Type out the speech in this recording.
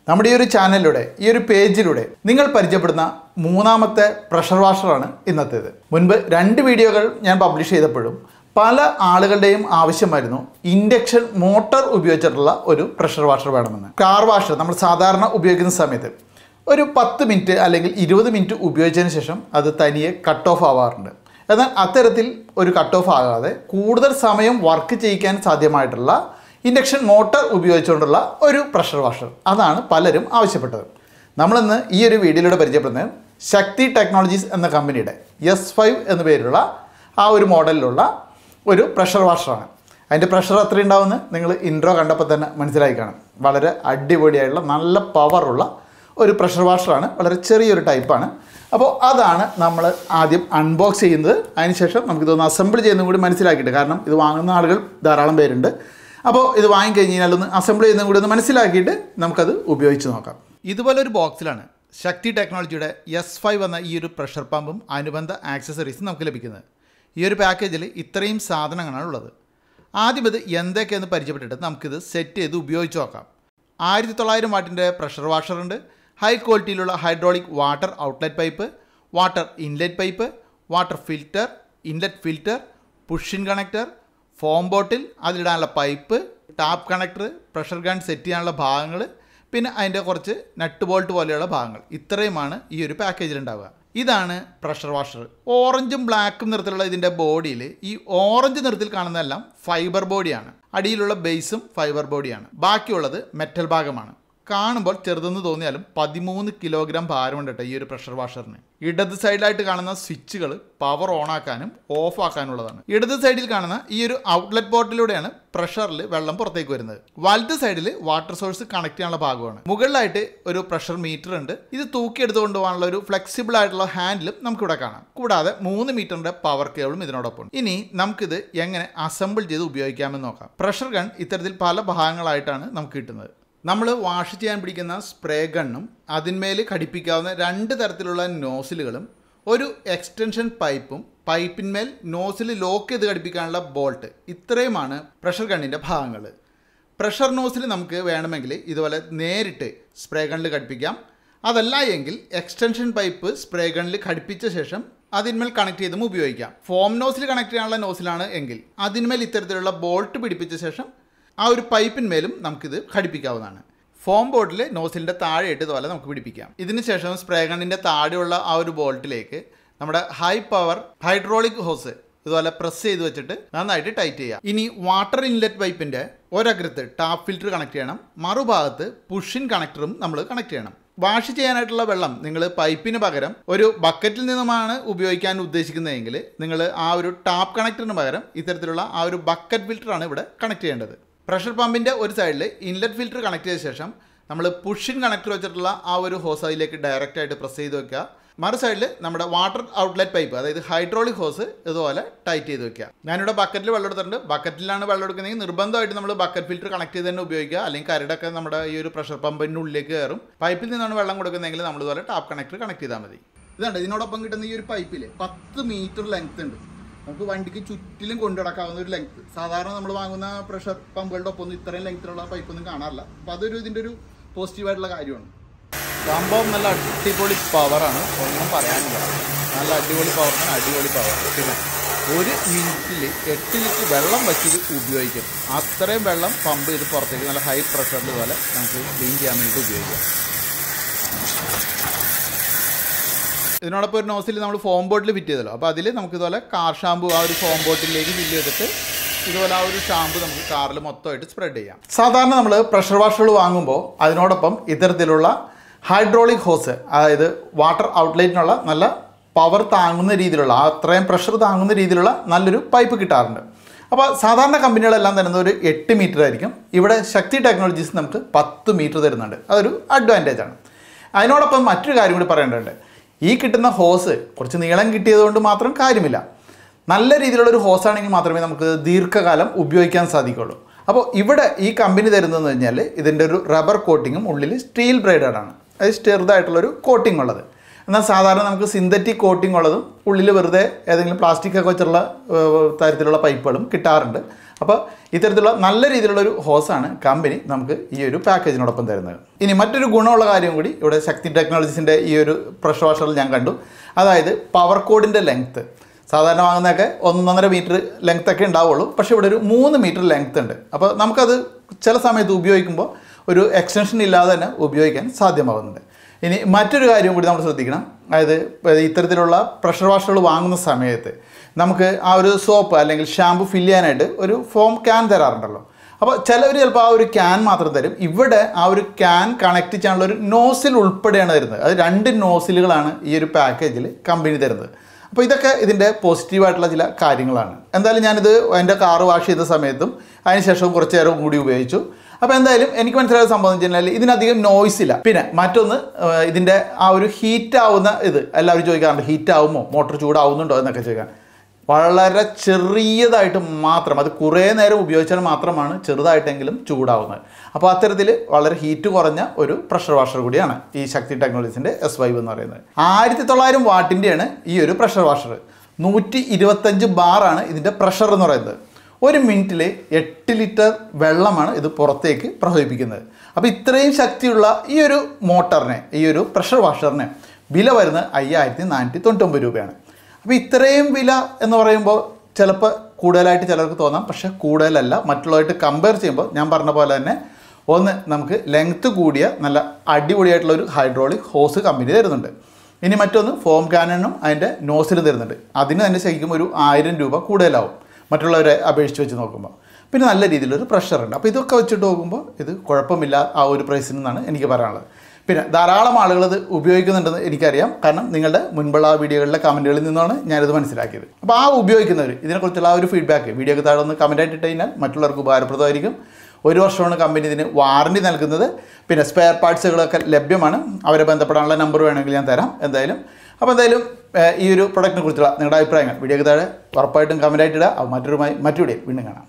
നമ്മുടെ ഈ ഒരു ചാനലിലൂടെ ഈ ഒരു പേജിലൂടെ നിങ്ങൾ പരിചയപ്പെടുന്ന മൂന്നാമത്തെ പ്രഷർ വാഷറാണ് ഇന്നത്തേത് മുൻപ് രണ്ട് വീഡിയോകൾ ഞാൻ പബ്ലിഷ് ചെയ്തപ്പോഴും പല ആളുകളുടെയും ആവശ്യമായിരുന്നു ഇൻഡക്ഷൻ മോട്ടോർ ഉപയോഗിച്ചിട്ടുള്ള ഒരു പ്രഷർ വാഷർ വേണമെന്ന് കാർ വാഷർ നമ്മൾ സാധാരണ ഉപയോഗിക്കുന്ന സമയത്ത് ഒരു പത്ത് മിനിറ്റ് അല്ലെങ്കിൽ ഇരുപത് മിനിറ്റ് ഉപയോഗിച്ചതിന് ശേഷം അത് തനിയെ കട്ട് ഓഫ് ആവാറുണ്ട് എന്നാൽ അത്തരത്തിൽ ഒരു കട്ട് ഓഫ് ആകാതെ കൂടുതൽ സമയം വർക്ക് ചെയ്യിക്കാൻ സാധ്യമായിട്ടുള്ള ഇൻഡക്ഷൻ മോട്ടോർ ഉപയോഗിച്ചുകൊണ്ടുള്ള ഒരു പ്രഷർ വാഷർ അതാണ് പലരും ആവശ്യപ്പെട്ടത് നമ്മളിന്ന് ഈ ഒരു വീഡിയോയിലൂടെ പരിചയപ്പെടുന്നത് ശക്തി ടെക്നോളജീസ് എന്ന കമ്പനിയുടെ എസ് ഫൈവ് എന്ന പേരുള്ള ആ ഒരു മോഡലിലുള്ള ഒരു പ്രഷർ വാഷറാണ് അതിൻ്റെ പ്രഷർ എത്ര ഉണ്ടാവുമെന്ന് നിങ്ങൾ ഇൻട്രോ കണ്ടപ്പോൾ തന്നെ മനസ്സിലായി കാണും വളരെ അടിപൊളിയായിട്ടുള്ള നല്ല പവറുള്ള ഒരു പ്രഷർ വാഷറാണ് വളരെ ചെറിയൊരു ടൈപ്പാണ് അപ്പോൾ അതാണ് നമ്മൾ ആദ്യം അൺബോക്സ് ചെയ്യുന്നത് അതിനുശേഷം നമുക്കിതൊന്ന് അസംബിൾ ചെയ്യുന്നതും കൂടി മനസ്സിലാക്കിയിട്ട് കാരണം ഇത് വാങ്ങുന്ന ആളുകൾ ധാരാളം പേരുണ്ട് അപ്പോൾ ഇത് വാങ്ങിക്കഴിഞ്ഞ് കഴിഞ്ഞാൽ ഒന്ന് അസംബിൾ ചെയ്യുന്നതും കൂടി ഒന്ന് മനസ്സിലാക്കിയിട്ട് നമുക്കത് ഉപയോഗിച്ച് നോക്കാം ഇതുപോലെ ഒരു ബോക്സിലാണ് ശക്തി ടെക്നോളജിയുടെ എസ് ഫൈവ് എന്ന ഈ ഒരു പ്രഷർ പമ്പും അനുബന്ധ ആക്സസറീസും നമുക്ക് ലഭിക്കുന്നത് ഈ ഒരു പാക്കേജിൽ ഇത്രയും സാധനങ്ങളാണ് ഉള്ളത് ആദ്യം ഇത് എന്തൊക്കെയെന്ന് പരിചയപ്പെട്ടിട്ട് നമുക്കിത് സെറ്റ് ചെയ്ത് ഉപയോഗിച്ച് നോക്കാം ആയിരത്തി തൊള്ളായിരം വാട്ടിൻ്റെ പ്രഷർ വാഷറുണ്ട് ഹൈ ക്വാളിറ്റിയിലുള്ള hydraulic water outlet pipe water inlet pipe water filter inlet filter push in connector foam bottle അതിലിടാനുള്ള pipe tap connector pressure gun set ചെയ്യാനുള്ള ഭാഗങ്ങൾ പിന്നെ അതിൻ്റെ കുറച്ച് നട്ട് ബോൾട്ട് പോലെയുള്ള ഭാഗങ്ങൾ ഇത്രയുമാണ് ഈ ഒരു പാക്കേജിൽ ഉണ്ടാവുക ഇതാണ് പ്രഷർ വാഷർ ഓറഞ്ചും ബ്ലാക്കും നിറത്തിലുള്ള ഇതിൻ്റെ ബോഡിയിൽ ഈ ഓറഞ്ച് നിറത്തിൽ കാണുന്നതെല്ലാം ഫൈബർ ബോഡിയാണ് അടിയിലുള്ള ബേസും ഫൈബർ ബോഡിയാണ് ബാക്കിയുള്ളത് മെറ്റൽ ഭാഗമാണ് കാണുമ്പോൾ ചെറുതെന്ന് തോന്നിയാലും പതിമൂന്ന് കിലോഗ്രാം ഭാരമുണ്ട് കേട്ടോ ഈ ഒരു പ്രഷർ വാഷറിന് ഇടത് സൈഡിലായിട്ട് കാണുന്ന സ്വിച്ചുകൾ പവർ ഓൺ ആക്കാനും ഓഫ് ആക്കാനുള്ളതാണ് ഇടത് സൈഡിൽ കാണുന്ന ഈ ഒരു ഔട്ട്ലെറ്റ് പോർട്ടിലൂടെയാണ് പ്രഷറിൽ വെള്ളം പുറത്തേക്ക് വരുന്നത് വലത് സൈഡിൽ വാട്ടർ സോഴ്സ് കണക്ട് ചെയ്യാനുള്ള ഭാഗമാണ് മുകളിലായിട്ട് ഒരു പ്രഷർ മീറ്റർ ഉണ്ട് ഇത് തൂക്കിയെടുത്ത് കൊണ്ടുപോകാനുള്ള ഒരു ഫ്ലെക്സിബിൾ ആയിട്ടുള്ള ഹാൻഡിലും നമുക്കിവിടെ കാണാം കൂടാതെ മൂന്ന് മീറ്ററിന്റെ പവർ കേബിളും ഇതിനോടൊപ്പം ഇനി നമുക്കിത് എങ്ങനെ അസംബിൾ ചെയ്ത് ഉപയോഗിക്കാമെന്ന് നോക്കാം പ്രഷർ ഗൺ ഇത്തരത്തിൽ പല ഭാഗങ്ങളായിട്ടാണ് നമുക്ക് കിട്ടുന്നത് നമ്മൾ വാഷ് ചെയ്യാൻ പിടിക്കുന്ന സ്പ്രേ ഗണ്ണും അതിന്മേൽ ഘടിപ്പിക്കാവുന്ന രണ്ട് തരത്തിലുള്ള നോസിലുകളും ഒരു എക്സ്റ്റൻഷൻ പൈപ്പും പൈപ്പിന്മേൽ നോസിൽ ലോക്ക് ചെയ്ത് ഘടിപ്പിക്കാനുള്ള ബോൾട്ട് ഇത്രയുമാണ് പ്രഷർ ഗണ്ണിൻ്റെ ഭാഗങ്ങൾ പ്രഷർ നോസിൽ നമുക്ക് വേണമെങ്കിൽ ഇതുപോലെ നേരിട്ട് സ്പ്രേ ഗണ്ണിൽ ഘടിപ്പിക്കാം അതല്ല എങ്കിൽ എക്സ്റ്റൻഷൻ പൈപ്പ് സ്പ്രേ ഗണ്ണിൽ ഘടിപ്പിച്ച ശേഷം അതിന്മേൽ കണക്ട് ചെയ്തും ഉപയോഗിക്കാം ഫോം നോസിൽ കണക്ട് ചെയ്യാനുള്ള നോസിലാണ് എങ്കിൽ അതിന്മേൽ ഇത്തരത്തിലുള്ള ബോൾട്ട് പിടിപ്പിച്ച ശേഷം ആ ഒരു പൈപ്പിന്മേലും നമുക്കിത് ഘടിപ്പിക്കാവുന്നതാണ് ഫോം ബോർഡിൽ നോസിലിൻ്റെ താഴെയിട്ട് ഇതുപോലെ നമുക്ക് പിടിപ്പിക്കാം ഇതിന് ശേഷം സ്പ്രേ ഗണ്ണിൻ്റെ താഴെയുള്ള ആ ഒരു ബോൾട്ടിലേക്ക് നമ്മുടെ ഹൈ പവർ ഹൈഡ്രോളിക് ഹോസ് ഇതുപോലെ പ്രസ് ചെയ്ത് വെച്ചിട്ട് നന്നായിട്ട് ടൈറ്റ് ചെയ്യാം ഇനി വാട്ടർ ഇൻലെറ്റ് പൈപ്പിൻ്റെ ഒരഗ്രത്ത് ടാപ്പ് ഫിൽറ്റർ കണക്ട് ചെയ്യണം മറുഭാഗത്ത് പുഷിൻ കണക്ടറും നമ്മൾ കണക്ട് ചെയ്യണം വാഷ് ചെയ്യാനായിട്ടുള്ള വെള്ളം നിങ്ങൾ പൈപ്പിന് പകരം ഒരു ബക്കറ്റിൽ നിന്നുമാണ് ഉപയോഗിക്കാൻ ഉദ്ദേശിക്കുന്നതെങ്കിൽ നിങ്ങൾ ആ ഒരു ടാപ്പ് കണക്ടറിന് പകരം ഇത്തരത്തിലുള്ള ആ ഒരു ബക്കറ്റ് ഫിൽറ്ററാണ് ഇവിടെ കണക്ട് ചെയ്യേണ്ടത് പ്രഷർ പമ്പിൻ്റെ ഒരു സൈഡിൽ ഇൻലെറ്റ് ഫിൽറ്റർ കണക്ട് ചെയ്ത ശേഷം നമ്മൾ പുഷിൻ കണക്ടർ വെച്ചിട്ടുള്ള ആ ഒരു ഹോസ് അതിലേക്ക് ഡയറക്റ്റ് ആയിട്ട് പ്രസ് ചെയ്ത് വെക്കുക മറു സൈഡിൽ നമ്മുടെ വാട്ടർ ഔട്ട്ലെറ്റ് പൈപ്പ് അതായത് ഹൈഡ്രോളിക് ഹോസ് ഇതുപോലെ ടൈറ്റ് ചെയ്ത് വെക്കുക ഞാനിവിടെ ബക്കറ്റിൽ വെള്ളം എടുത്തിട്ടുണ്ട് ബക്കറ്റിലാണ് വെള്ളം എടുക്കുന്നതെങ്കിൽ നിർബന്ധമായിട്ട് നമ്മൾ ബക്കറ്റ് ഫിൽറ്റർ കണക്ട് ചെയ്ത് തന്നെ ഉപയോഗിക്കുക അല്ലെങ്കിൽ കരടൊക്കെ നമ്മുടെ ഈ ഒരു പ്രഷർ പമ്പിൻ്റെ ഉള്ളിലേക്ക് കയറും പൈപ്പിൽ നിന്നാണ് വെള്ളം കൊടുക്കുന്നതെങ്കിൽ നമ്മൾ ഇതുപോലെ ടാപ്പ് കണക്ടർ കണക്ട് ചെയ്താൽ മതി ഇതുണ്ട് ഇതിനോടൊപ്പം കിട്ടുന്ന ഈ ഒരു പൈപ്പിൽ പത്ത് മീറ്റർ ലെങ്ത് ഉണ്ട് നമുക്ക് വണ്ടിക്ക് ചുറ്റിലും കൊണ്ടു നടക്കാവുന്ന ഒരു ലെങ്ത് സാധാരണ നമ്മൾ വാങ്ങുന്ന പ്രഷർ പമ്പുകളുടെ ഒപ്പം ഒന്നും ഇത്രയും ലെങ്ത്തിലുള്ള പൈപ്പൊന്നും കാണാറില്ല അപ്പോൾ അതൊരു ഇതിൻ്റെ ഒരു പോസിറ്റീവായിട്ടുള്ള കാര്യമാണ് സംഭവം നല്ല അടിപൊളി പവറാണ് ഒന്നും പറയാനില്ല നല്ല അടിപൊളി പവറിന് അടിപൊളി പവർ പിന്നെ ഒരു മിനിറ്റിൽ എട്ട് ലിറ്റർ വെള്ളം വെച്ചത് ഉപയോഗിക്കും അത്രയും വെള്ളം പമ്പ് ചെയ്ത് പുറത്തേക്ക് നല്ല ഹൈ പ്രഷറിൽ പോലെ നമുക്ക് ക്ലീൻ ചെയ്യാൻ വേണ്ടിയിട്ട് ഉപയോഗിക്കാം ഇതിനോടൊപ്പം ഒരു നോസിൽ നമ്മൾ ഫോം ബോട്ടിൽ ഫിറ്റ് ചെയ്തല്ലോ അപ്പോൾ അതിൽ നമുക്ക് ഇതുപോലെ കാർ ഷാമ്പു ആ ഒരു ഫോം ബോട്ടിലേക്ക് ഫില്ല് ചെയ്തിട്ട് ഇതുപോലെ ആ ഒരു ഷാമ്പു നമുക്ക് കാറിൽ മൊത്തമായിട്ട് സ്പ്രെഡ് ചെയ്യാം സാധാരണ നമ്മൾ പ്രഷർ വാഷുകൾ വാങ്ങുമ്പോൾ അതിനോടൊപ്പം ഇത്തരത്തിലുള്ള ഹൈഡ്രോളിക് ഹോസ് അതായത് വാട്ടർ ഔട്ട്ലെറ്റിനുള്ള നല്ല പവർ താങ്ങുന്ന രീതിയിലുള്ള ആ അത്രയും പ്രഷർ താങ്ങുന്ന രീതിയിലുള്ള നല്ലൊരു പൈപ്പ് കിട്ടാറുണ്ട് അപ്പോൾ സാധാരണ കമ്പനികളെല്ലാം തരുന്നത് ഒരു എട്ട് മീറ്റർ ആയിരിക്കും ഇവിടെ ശക്തി ടെക്നോളജീസ് നമുക്ക് പത്ത് മീറ്റർ തരുന്നുണ്ട് അതൊരു അഡ്വാൻറ്റേജ് ആണ് അതിനോടൊപ്പം മറ്റൊരു കാര്യം കൂടി പറയേണ്ടതുണ്ട് ഈ കിട്ടുന്ന ഹോസ് കുറച്ച് നീളം കിട്ടിയതുകൊണ്ട് മാത്രം കാര്യമില്ല നല്ല രീതിയിലുള്ള ഒരു ഹോസ് ആണെങ്കിൽ മാത്രമേ നമുക്ക് ദീർഘകാലം ഉപയോഗിക്കാൻ സാധിക്കുള്ളൂ അപ്പോൾ ഇവിടെ ഈ കമ്പനി തരുന്നതെന്ന് കഴിഞ്ഞാൽ ഇതിൻ്റെ ഒരു റബ്ബർ കോട്ടിങ്ങും ഉള്ളിൽ സ്റ്റീൽ ബ്രൈഡഡ് ആണ് അത് ചെറുതായിട്ടുള്ളൊരു കോട്ടിംഗ് ഉള്ളത് എന്നാൽ സാധാരണ നമുക്ക് സിന്തറ്റിക് കോട്ടിംഗ് ഉള്ളതും ഉള്ളിൽ വെറുതെ ഏതെങ്കിലും പ്ലാസ്റ്റിക് ഒക്കെ വെച്ചുള്ള ഏഹ്, തരത്തിലുള്ള പൈപ്പുകളും കിട്ടാറുണ്ട് അപ്പോൾ ഇത്തരത്തിലുള്ള നല്ല രീതിയിലുള്ള ഒരു ഹോസാണ് കമ്പനി നമുക്ക് ഈ ഒരു പാക്കേജിനോടൊപ്പം തരുന്നത് ഇനി മറ്റൊരു ഗുണമുള്ള കാര്യം കൂടി ഇവിടെ ശക്തി ടെക്നോളജീസിൻ്റെ ഈ ഒരു പ്രഷർ വാഷറിൽ ഞാൻ കണ്ടു അതായത് പവർ കോഡിൻ്റെ ലെങ്ത്ത് സാധാരണ വാങ്ങുന്നതൊക്കെ ഒന്നൊന്നര മീറ്റർ ലെങ്ത് ഒക്കെ ഉണ്ടാവുള്ളൂ പക്ഷേ ഇവിടെ ഒരു മൂന്ന് മീറ്റർ ലെങ്ത് ഉണ്ട് അപ്പോൾ നമുക്കത് ചില സമയത്ത് ഉപയോഗിക്കുമ്പോൾ ഒരു എക്സ്റ്റൻഷൻ ഇല്ലാതെ തന്നെ ഉപയോഗിക്കാൻ സാധ്യമാകുന്നുണ്ട് ഇനി മറ്റൊരു കാര്യം കൂടി നമ്മൾ ശ്രദ്ധിക്കണം അതായത് ഇപ്പം ഇത്തരത്തിലുള്ള പ്രഷർ വാഷറുകൾ വാങ്ങുന്ന സമയത്ത് നമുക്ക് ആ ഒരു സോപ്പ് അല്ലെങ്കിൽ ഷാമ്പു ഫില്ല് ചെയ്യാനായിട്ട് ഒരു ഫോം ക്യാൻ തരാറുണ്ടല്ലോ അപ്പോൾ ചിലവർ ചിലപ്പോൾ ആ ഒരു ക്യാൻ മാത്രം തരും ഇവിടെ ആ ഒരു ക്യാൻ കണക്ട് ചെയ്യാനുള്ള ഒരു നോസിൽ ഉൾപ്പെടെയാണ് തരുന്നത് അത് രണ്ട് നോസിലുകളാണ് ഈ ഒരു പാക്കേജിൽ കമ്പനി തരുന്നത് അപ്പോൾ ഇതൊക്കെ ഇതിൻ്റെ പോസിറ്റീവായിട്ടുള്ള ചില കാര്യങ്ങളാണ് എന്തായാലും ഞാനിത് എൻ്റെ കാറ് വാഷ് ചെയ്ത സമയത്തും അതിനുശേഷം കുറച്ച് നേരം കൂടി ഉപയോഗിച്ചു അപ്പോൾ എന്തായാലും എനിക്ക് മനസ്സിലായ സംഭവം എന്ന് വെച്ച് കഴിഞ്ഞാൽ ഇതിനധികം നോയ്സ് ഇല്ല പിന്നെ മറ്റൊന്ന് ആ, ഇതിൻ്റെ ആ ഒരു ഹീറ്റ് ആവുന്ന ഇത് എല്ലാവരും ചോദിക്കാറുണ്ട് ഹീറ്റ് ആവുമോ മോട്ടോർ ചൂടാവുന്നുണ്ടോ എന്നൊക്കെ ചോദിക്കാൻ വളരെ ചെറിയതായിട്ട് മാത്രം അത് കുറേ നേരം ഉപയോഗിച്ചാൽ മാത്രമാണ് ചെറുതായിട്ടെങ്കിലും ചൂടാവുന്നത് അപ്പോൾ അത്തരത്തിൽ വളരെ ഹീറ്റ് കുറഞ്ഞ ഒരു പ്രഷർ വാഷർ കൂടിയാണ് ഈ ശക്തി ടെക്നോളജീസിൻ്റെ എസ് വൈവ് എന്ന് പറയുന്നത് ആയിരത്തി തൊള്ളായിരം വാട്ടിൻ്റെയാണ് ഈ ഒരു പ്രഷർ വാഷർ നൂറ്റി ഇരുപത്തഞ്ച് ബാറാണ് ഇതിൻ്റെ പ്രഷർ എന്ന് പറയുന്നത് ഒരു മിനിറ്റിൽ എട്ട് ലിറ്റർ വെള്ളമാണ് ഇത് പുറത്തേക്ക് പ്രവഹിപ്പിക്കുന്നത് അപ്പോൾ ഇത്രയും ശക്തിയുള്ള ഈ ഒരു മോട്ടറിന് ഈ ഒരു പ്രഷർ വാഷറിന് വില വരുന്നത് അയ്യായിരത്തി നാനൂറ്റി തൊണ്ണൂറ്റൊമ്പത് രൂപയാണ് അപ്പോൾ ഇത്രയും വില എന്ന് പറയുമ്പോൾ ചിലപ്പോൾ കൂടുതലായിട്ട് ചിലർക്ക് തോന്നാം പക്ഷേ കൂടുതലല്ല മറ്റുള്ളവരായിട്ട് കമ്പയർ ചെയ്യുമ്പോൾ ഞാൻ പറഞ്ഞ പോലെ തന്നെ ഒന്ന് നമുക്ക് ലെങ്ത്ത് കൂടിയ നല്ല അടിപൊളിയായിട്ടുള്ള ഒരു ഹൈഡ്രോളിക് ഹോസ് കമ്പനി തരുന്നുണ്ട് ഇനി മറ്റൊന്ന് ഫോം കാനനും അതിൻ്റെ നോസിലും തരുന്നുണ്ട് അതിന് തന്നെ ശരിക്കും ഒരു ആയിരം രൂപ കൂടുതലാവും മറ്റുള്ളവരെ അപേക്ഷിച്ച് വെച്ച് നോക്കുമ്പോൾ പിന്നെ നല്ല രീതിയിലൊരു പ്രഷറുണ്ട് അപ്പോൾ ഇതൊക്കെ വെച്ചിട്ട് നോക്കുമ്പോൾ ഇത് കുഴപ്പമില്ല ആ ഒരു പ്രൈസിൽ നിന്നാണ് എനിക്ക് പറയാനുള്ളത് പിന്നെ ധാരാളം ആളുകൾ ഇത് ഉപയോഗിക്കുന്നുണ്ടെന്ന് എനിക്കറിയാം കാരണം നിങ്ങളുടെ മുൻപുള്ള ആ വീഡിയോകളിലെ കമൻറ്റുകളിൽ നിന്നാണ് ഞാനിത് മനസ്സിലാക്കിയത് അപ്പോൾ ആ ഉപയോഗിക്കുന്നവർ ഇതിനെക്കുറിച്ചുള്ള ആ ഒരു ഫീഡ്ബാക്ക് വീഡിയോക്ക് താഴെ ഒന്ന് കമൻറ്റായിട്ട് ഇട്ട് കഴിഞ്ഞാൽ മറ്റുള്ളവർക്ക് ഉപകാരപ്രദമായിരിക്കും ഒരു വർഷമാണ് കമ്പനി ഇതിന് വാറണ്ടി നൽകുന്നത് പിന്നെ സ്പെയർ പാർട്സുകളൊക്കെ ലഭ്യമാണ് അവരെ ബന്ധപ്പെടാനുള്ള നമ്പർ വേണമെങ്കിൽ ഞാൻ തരാം എന്തായാലും അപ്പോൾ എന്തായാലും ഏഹ്, ഈ ഒരു പ്രൊഡക്റ്റിനെ കുറിച്ചുള്ള നിങ്ങളുടെ അഭിപ്രായങ്ങൾ വീഡിയോക്ക് താഴെ ഉറപ്പായിട്ടും കമൻറ്റായിട്ട് ഇടുക അപ്പോൾ മറ്റൊരു മറ്റു വീഡിയോ വീണ്ടും കാണാം